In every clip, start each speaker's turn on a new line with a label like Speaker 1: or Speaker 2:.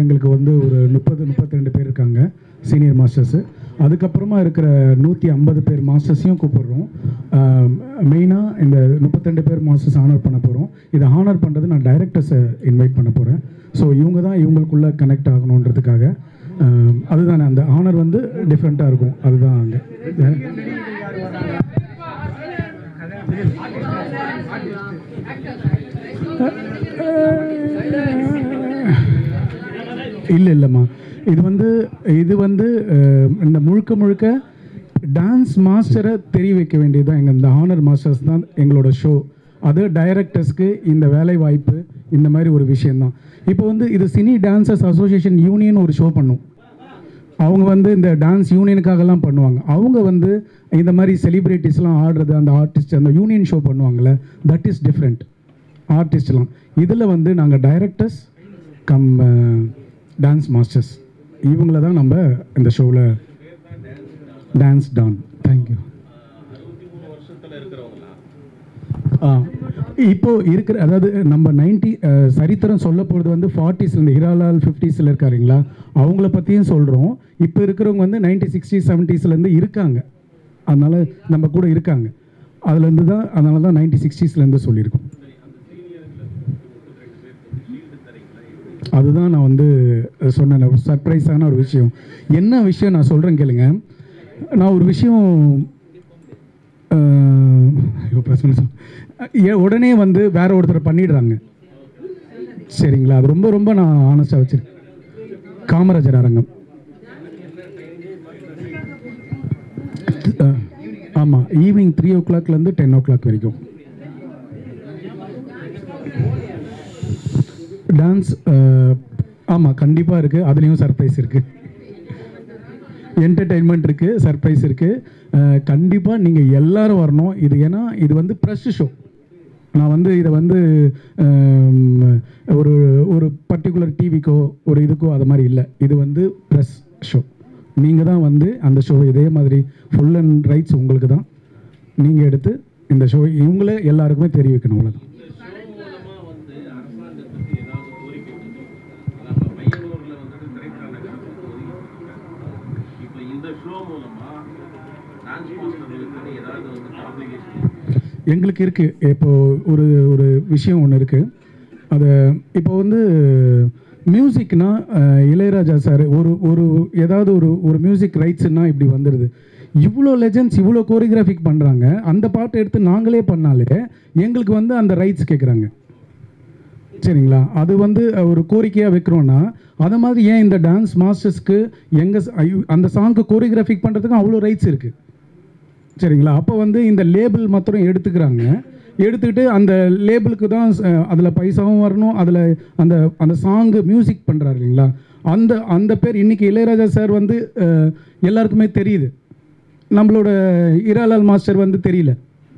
Speaker 1: எங்களுக்கு வந்து ஒரு முப்பது முப்பத்தி ரெண்டு பேர் இருக்காங்க சீனியர் மாஸ்டர்ஸு அதுக்கப்புறமா இருக்கிற நூற்றி ஐம்பது பேர் மாஸ்டர்ஸையும் கூப்பிடுறோம் மெயினாக இந்த முப்பத்திரெண்டு பேர் மாஸ்டர்ஸ் ஆனர் பண்ண போகிறோம் இதை ஆனர் பண்ணுறது நான் டைரக்டர்ஸை இன்வைட் பண்ண போகிறேன் ஸோ இவங்க தான் இவங்களுக்குள்ளே கனெக்ட் ஆகணுன்றதுக்காக ஆம், அதுதானே அந்த ஆனர் வந்து டிஃப்ரெண்ட்டாக இருக்கும் அதுதான் அங்கே இல்லை இல்லைம்மா இது வந்து இது வந்து அஹ், இந்த முழுக்க முழுக்க டான்ஸ் மாஸ்டரை தெரிய வைக்க வேண்டியது தான் எங்கள் இந்த ஆனர் மாஸ்டர்ஸ் தான் எங்களோட ஷோ அது டைரக்டர்ஸ்க்கு இந்த வேலை வாய்ப்பு இந்த மாதிரி ஒரு விஷயந்தான் இப்போ வந்து இது சினி டான்சர்ஸ் அசோசியேஷன் யூனியன் ஒரு ஷோ பண்ணும் அவங்க வந்து இந்த டான்ஸ் யூனியனுக்காகலாம் பண்ணுவாங்க அவங்க வந்து இந்த மாதிரி செலிப்ரிட்டிஸ்லாம் ஆடுறது அந்த ஆர்டிஸ்ட் அந்த யூனியன் ஷோ பண்ணுவாங்கள்ல தட் இஸ் டிஃப்ரெண்ட் ஆர்டிஸ்ட்லாம் இதில் வந்து நாங்கள் டைரக்டர்ஸ் கம் டான்ஸ் மாஸ்டர்ஸ் இவங்கள தான் நம்ம இந்த ஷோவில் டான்ஸ் டான் தேங்க்யூ ஆ இப்போ இருக்கிற அதாவது நம்ம நைன்டி சரித்திரம் சொல்ல போகிறது வந்து ஃபார்ட்டிஸ்லேருந்து ஹிராலால் ஃபிஃப்டிஸில் இருக்காருங்களா அவங்கள பற்றியும் சொல்கிறோம் இப்போ இருக்கிறவங்க வந்து நைன்டி சிக்ஸ்டி செவன்ட்டீஸ்லேருந்து இருக்காங்க அதனால் நம்ம கூட இருக்காங்க அதுலேருந்து தான் அதனால தான் நைன்டி சிக்ஸ்டீஸ்லேருந்து சொல்லியிருக்கோம் அதுதான் நான் வந்து சொன்னேன் சர்ப்ரைஸான ஒரு விஷயம் என்ன விஷயம் நான் சொல்கிறேன் கேளுங்க நான் ஒரு விஷயம் அஹ், ஐயோ, பிரச்சனை சொல். ஏ- உடனே வந்து வேற ஒருத்தர் பண்ணிடுறாங்க சரிங்களா அது ரொம்ப ரொம்ப நான் ஆனஸ்டாக வச்சிருக்கேன் காமராஜர் அரங்கம் அஹ், ஆமா ஈவினிங் த்ரீ ஓ கிளாக்லேருந்து டென் ஓ கிளாக் வரைக்கும் டான்ஸ் ஆமாம் கண்டிப்பாக இருக்குது அதுலேயும் சர்ப்ரைஸ் இருக்குது என்டர்டெயின்மெண்ட் இருக்குது சர்ப்ரைஸ் இருக்குது கண்டிப்பாக நீங்கள் எல்லாரும் வரணும் இது ஏன்னா இது வந்து ப்ரெஸ் ஷோ நான் வந்து இதை வந்து அஹ், ஒரு ஒரு பர்டிகுலர் டிவிக்கோ ஒரு இதுக்கோ அது மாதிரி இல்லை இது வந்து ப்ரெஸ் ஷோ நீங்கள் தான் வந்து அந்த ஷோ இதே மாதிரி ஃபுல் அண்ட் ரைட்ஸ் உங்களுக்கு தான் நீங்கள் எடுத்து இந்த ஷோ இவங்களே எல்லாருக்குமே தெரிய வைக்கணும் அவ்வளோதான்
Speaker 2: இப்போ இந்த ஷோ மூலமா டான்ஸ் மாஸ்டர்களுக்கு ஏதாவது வந்து காம்ப்ளிகேஷன்
Speaker 1: எங்களுக்கு இருக்குது இப்போ ஒரு ஒரு விஷயம் ஒன்று இருக்குது அதை இப்போ வந்து மியூசிக்னா இளையராஜா சார் ஒரு ஒரு ஏதாவது ஒரு ஒரு மியூசிக் ரைட்ஸ்னா இப்படி வந்துடுது இவ்வளோ லெஜண்ட்ஸ் இவ்வளோ கோரியோகிராஃபிக் பண்ணுறாங்க அந்த பாட்டை எடுத்து நாங்களே பண்ணாலே எங்களுக்கு வந்து அந்த ரைட்ஸ் கேட்குறாங்க சரிங்களா அது வந்து ஒரு கோரிக்கையாக வைக்கிறோன்னா அதை மாதிரி ஏன் இந்த டான்ஸ் மாஸ்டர்ஸ்க்கு எங்கள் அந்த சாங்க்கு கோரியோகிராஃபிக் பண்ணுறதுக்கு அவ்வளோ ரைட்ஸ் இருக்குது சரிங்களா அப்போ வந்து இந்த லேபிள் மாத்திரம் எடுத்துக்கிறாங்க எடுத்துக்கிட்டு அந்த லேபிளுக்கு தான் அதில் பைசாவும் வரணும் அதில் அந்த அந்த சாங்கு மியூசிக் பண்ணுறாரு இல்லைங்களா அந்த அந்த பேர் இன்னைக்கு இளையராஜா சார் வந்து அஹ், எல்லாருக்குமே தெரியுது நம்மளோட இராலால் மாஸ்டர் வந்து தெரியல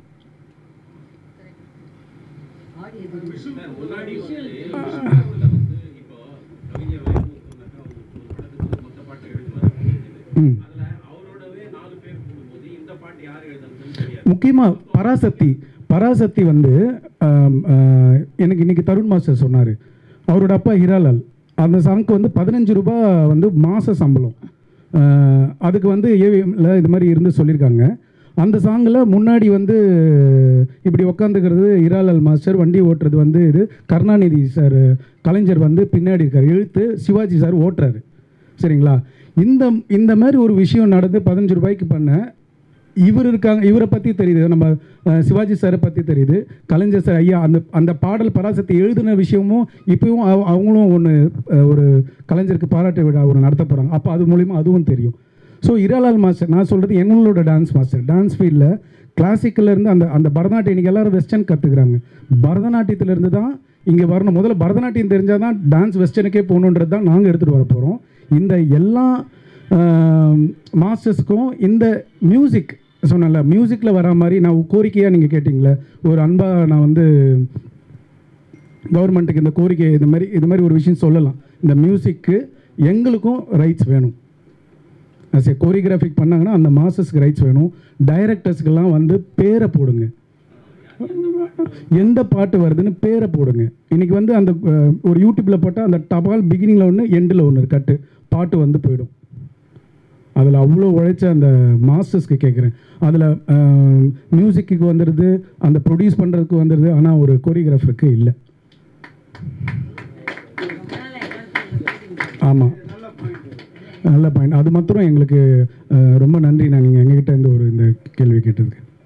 Speaker 2: முன்னாடி வந்து இப்போ கவிஞர் வைரமுத்துனாக்கா ஒரு மொத்த பாட்டு எழுதுவார்
Speaker 1: ம்
Speaker 2: அதுல அவரோடவே நாலு பேர் கூடும்போது இந்த பாட்டு யார் எழுதுனதுன்னு தெரியாது
Speaker 1: முக்கியமாக பராசக்தி பராசக்தி வந்து ஆம், ஆ, எனக்கு இன்னைக்கு தருண் மாஸ்டர் சொன்னார் அவரோட அப்பா ஹிராலால் அந்த சாங்க்கு வந்து பதினஞ்சு ரூபாய் வந்து மாத சம்பளம் ஆ, அதுக்கு வந்து ஏவிஎம்ல இது மாதிரி இருந்து சொல்லியிருக்காங்க அந்த சாங்கில் முன்னாடி வந்து இப்படி உக்காந்துக்கிறது ஹிராலால் மாஸ்டர் வண்டி ஓட்டுறது வந்து இது கருணாநிதி சார் கலைஞர் வந்து பின்னாடி இருக்கார் இழுத்து சிவாஜி சார் ஓட்டுறாரு சரிங்களா இந்த இந்த மாதிரி ஒரு விஷயம் நடந்து பதினஞ்சு ரூபாய்க்கு பண்ண இவர் இருக்காங்க இவரை பற்றி தெரியுது நம்ம அஹ், சிவாஜி சாரை பற்றி தெரியுது கலைஞர் சார் ஐயா அந்த அந்த பாடல் பராசக்தி எழுதின விஷயமும் இப்பயும் அவ- அவங்களும் ஒன்று ஒரு கலைஞருக்கு பாராட்டு விழா ஒரு நடத்த போகிறாங்க அப்போ அது மூலிமா அதுவும் தெரியும் ஸோ இராலால் மாஸ்டர் நான் சொல்கிறது எங்களோட டான்ஸ் மாஸ்டர் டான்ஸ் ஃபீல்டில் கிளாசிக்கல்லேருந்து அந்த அந்த பரதநாட்டியம் இன்றைக்கி எல்லாரும் வெஸ்டர்ன் கற்றுக்குறாங்க பரதநாட்டியத்திலேருந்து தான் இங்கே வரணும் முதல்ல பரதநாட்டியம் தெரிஞ்சால் தான் டான்ஸ் வெஸ்டர்னுக்கே போகணுன்றது தான் நாங்கள் எடுத்துகிட்டு வர போகிறோம் இந்த எல்லா மாஸ்டர்ஸ்க்கும் இந்த மியூசிக் சொன்னேன்ல மியூசிக்கில் வரா மாதிரி நான் கோரிக்கையாக நீங்கள் கேட்டிங்களே ஒரு அன்பாக நான் வந்து கவர்மெண்ட்டுக்கு இந்த கோரிக்கை இது மாதிரி இது மாதிரி ஒரு விஷயம் சொல்லலாம் இந்த மியூசிக்கு எங்களுக்கும் ரைட்ஸ் வேணும் அஸ் ஏ கோரியோகிராஃபிக் பண்ணாங்கன்னா அந்த மாஸ்டர்ஸ்க்கு ரைட்ஸ் வேணும் டைரக்டர்ஸ்க்கெல்லாம் வந்து பேரை போடுங்க எந்த பாட்டு வருதுன்னு பேரை போடுங்க இன்னைக்கு வந்து அந்த அஹ், ஒரு யூடியூப்பில் போட்டால் அந்த டபால் பிகினிங்கில் ஒன்று எண்டில் ஒன்று கட்டு பாட்டு வந்து போயிடும் அதில் அவ்வளோ உழைச்ச அந்த மாஸ்டர்ஸ்க்கு கேட்குறேன் அதில் மியூசிக்கு வந்துடுது அந்த ப்ரொடியூஸ் பண்ணுறதுக்கு வந்துடுது ஆனால் ஒரு கொரியோகிராஃபருக்கு இல்லை ஆமாம் நல்ல பாயிண்ட் அது மாத்திரம் எங்களுக்கு அஹ், ரொம்ப நன்றி நான் நீங்கள் எங்ககிட்ட இந்த ஒரு இந்த கேள்வி கேட்டதுக்கு